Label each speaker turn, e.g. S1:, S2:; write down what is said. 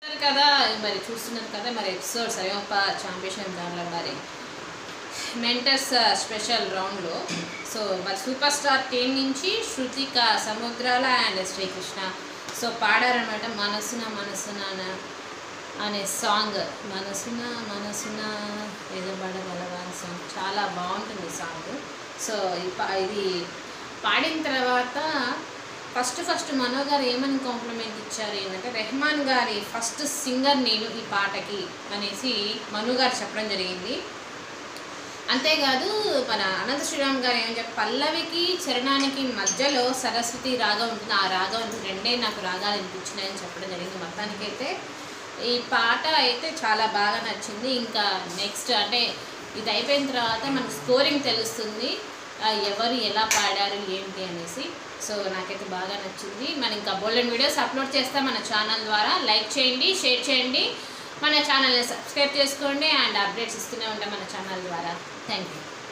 S1: చూస్తున్నారు కదా మరి చూస్తున్నారు కదా మరి ఎపిసోడ్స్ అయ్యప్ప ఛాంపియన్షిప్ దాంట్లో మరి మెంటర్స్ స్పెషల్ రౌండ్లో సో మరి సూపర్ స్టార్ టీం నుంచి శృతిక సముద్రాల అండ్ శ్రీకృష్ణ సో పాడారనమాట మనసున మనసున అన- అనే సాంగ్ మనసున మనసున ఏదో పాడగలవా అనే సాంగ్ చాలా బాగుంటుంది సాంగ్ సో ఈ పా- ఇది పాడిన తర్వాత ఫస్ట్ ఫస్ట్ మనో గారు ఏమని కాంప్లిమెంట్ ఇచ్చారు ఏంటంటే రెహమాన్ గారి ఫస్ట్ సింగర్ నేను ఈ పాటకి అనేసి మను గారు చెప్పడం జరిగింది అంతేకాదు మన అనంత శ్రీరామ్ గారు ఏమని చెప్పి పల్లవికి చరణానికి మధ్యలో సరస్వతి రాగం ఉంటుంది ఆ రాగం ఉంటుంది రెండే నాకు రాగాలు అనిపించినాయని చెప్పడం జరిగింది మొత్తానికైతే ఈ పాట అయితే చాలా బాగా నచ్చింది ఇంకా నెక్స్ట్ అంటే ఇది అయిపోయిన తర్వాత మనకు స్కోరింగ్ తెలుస్తుంది ఆ, ఎవరు ఎలా పాడారు ఏంటి అనేసి సో నాకైతే బాగా నచ్చింది మనం ఇంకా బోల్డెన్ వీడియోస్ అప్లోడ్ చేస్తాం మన ఛానల్ ద్వారా లైక్ చేయండి షేర్ చేయండి మన ఛానల్ని సబ్స్క్రైబ్ చేసుకోండి అండ్ అప్డేట్స్ ఇస్తూనే ఉంటాం మన ఛానల్ ద్వారా థ్యాంక్ యూ